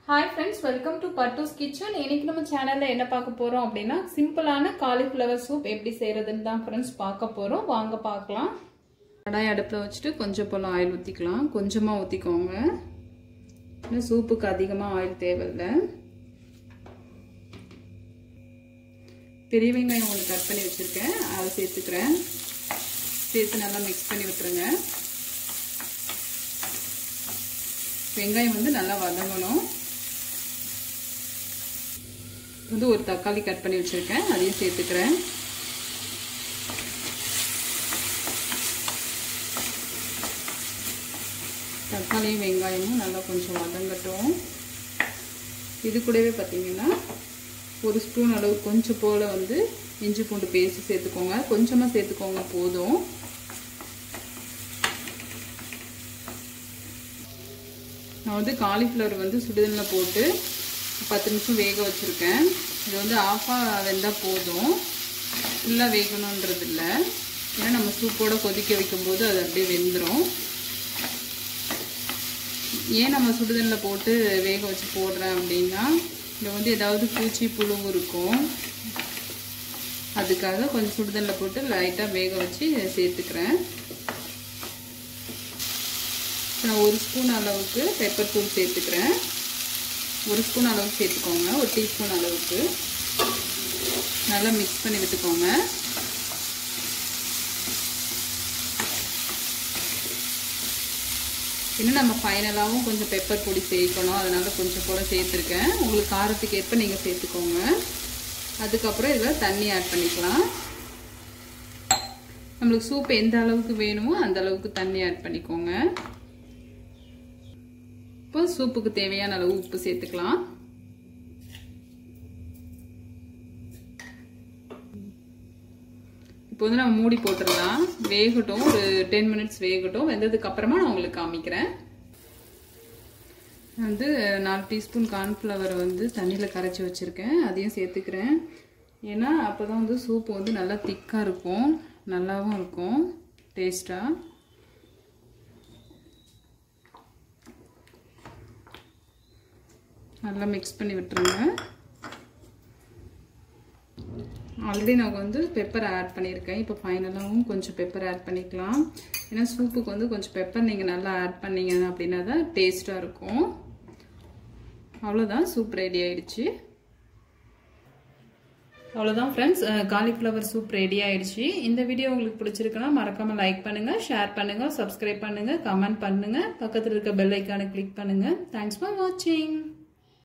hi friends welcome to Pattu's kitchen இன்னைக்கு நம்ம சேனல்ல என்ன பார்க்க போறோம் அப்படின்னா சிம்பிளான காலிஃப்ளவர் சூப் எப்படி செய்யறதுன்னு தான் ஃப்ரெண்ட்ஸ் பார்க்க போறோம் வாங்க பார்க்கலாம் கடாய் அடுப்பில் வச்சுட்டு கொஞ்சம் போல ஆயில் ஊற்றிக்கலாம் கொஞ்சமாக ஊற்றிக்கோங்க இன்னும் சூப்புக்கு அதிகமாக ஆயில் தேவையில்லை பெரிய வெங்காயம் ஒன்று கட் பண்ணி வச்சுருக்கேன் அதை சேர்த்துக்கிறேன் சேர்த்து நல்லா மிக்ஸ் பண்ணி விட்டுருங்க வெங்காயம் வந்து நல்லா வதங்கணும் வந்து ஒரு தக்காளி கட் பண்ணி வச்சுருக்கேன் அதையும் சேர்த்துக்கிறேன் தக்காளியும் வெங்காயமும் நல்லா கொஞ்சம் வதங்கட்டும் இது கூடவே பார்த்தீங்கன்னா ஒரு ஸ்பூன் அளவு கொஞ்சம் போல் வந்து இஞ்சி பூண்டு பேஸ்ட் சேர்த்துக்கோங்க கொஞ்சமாக சேர்த்துக்கோங்க போதும் நான் வந்து காலிஃப்ளவர் வந்து சுடுதண்ணில் போட்டு பத்து நிமிஷம் வேக வச்சுருக்கேன் இது வந்து ஆஃபாக வெந்தால் போதும் ஃபுல்லாக வேகணுன்றது இல்லை ஏன்னா நம்ம சூப்போடு கொதிக்க வைக்கும்போது அது அப்படியே வெந்துடும் ஏன் நம்ம சுடுதண்ணில் போட்டு வேக வச்சு போடுறேன் அப்படின்னா இதில் வந்து ஏதாவது பூச்சி புழுவு இருக்கும் அதுக்காக கொஞ்சம் சுடுதண்ணில் போட்டு லைட்டாக வேக வச்சு சேர்த்துக்கிறேன் நான் ஒரு ஸ்பூன் அளவுக்கு பெப்பர் தூள் சேர்த்துக்கிறேன் ஒரு ஸ்பூன் அளவுக்கு சேர்த்துக்கோங்க ஒரு டீஸ்பூன் அளவுக்கு நல்லா மிக்ஸ் பண்ணி விட்டுக்கோங்க இன்னும் நம்ம ஃபைனலாகவும் கொஞ்சம் பெப்பர் பொடி சேர்க்கணும் அதனால் கொஞ்சம் போல் சேர்த்துருக்கேன் உங்களுக்கு காரத்துக்கு ஏற்ப நீங்கள் சேர்த்துக்கோங்க அதுக்கப்புறம் இதில் தண்ணி ஆட் பண்ணிக்கலாம் நம்மளுக்கு சூப் எந்த அளவுக்கு வேணுமோ அந்த அளவுக்கு தண்ணி ஆட் பண்ணிக்கோங்க இப்போ சூப்புக்கு தேவையான அளவு உப்பு சேர்த்துக்கலாம் இப்போ வந்து நம்ம மூடி போட்டுடலாம் வேகட்டும் ஒரு டென் மினிட்ஸ் வேகட்டும் வெந்ததுக்கு அப்புறமா நான் உங்களுக்கு காமிக்கிறேன் வந்து நாலு டீஸ்பூன் கார்ன்ஃப்ளவர் வந்து தண்ணியில் கரைச்சி வச்சுருக்கேன் அதையும் சேர்த்துக்கிறேன் ஏன்னா அப்போ தான் வந்து சூப்பு வந்து நல்லா திக்காக இருக்கும் நல்லாவும் இருக்கும் டேஸ்ட்டாக நல்லா மிக்ஸ் பண்ணி விட்டுருங்க ஆல்ரெடி நான் வந்து பெப்பர் ஆட் பண்ணியிருக்கேன் இப்போ ஃபைனலாகவும் கொஞ்சம் பெப்பர் ஆட் பண்ணிக்கலாம் ஏன்னா சூப்புக்கு வந்து கொஞ்சம் பெப்பர் நீங்கள் நல்லா ஆட் பண்ணீங்க அப்படின்னா தான் டேஸ்ட்டாக இருக்கும் அவ்வளோதான் சூப் ரெடி ஆயிடுச்சு அவ்வளோதான் ஃப்ரெண்ட்ஸ் காலிஃப்ளவர் சூப் ரெடி ஆயிடுச்சு இந்த வீடியோ உங்களுக்கு பிடிச்சிருக்குன்னா மறக்காமல் லைக் பண்ணுங்கள் ஷேர் பண்ணுங்கள் சப்ஸ்கிரைப் பண்ணுங்கள் கமெண்ட் பண்ணுங்கள் பக்கத்தில் இருக்க பெல் ஐக்கானை கிளிக் பண்ணுங்கள் தேங்க்ஸ் ஃபார் வாட்சிங்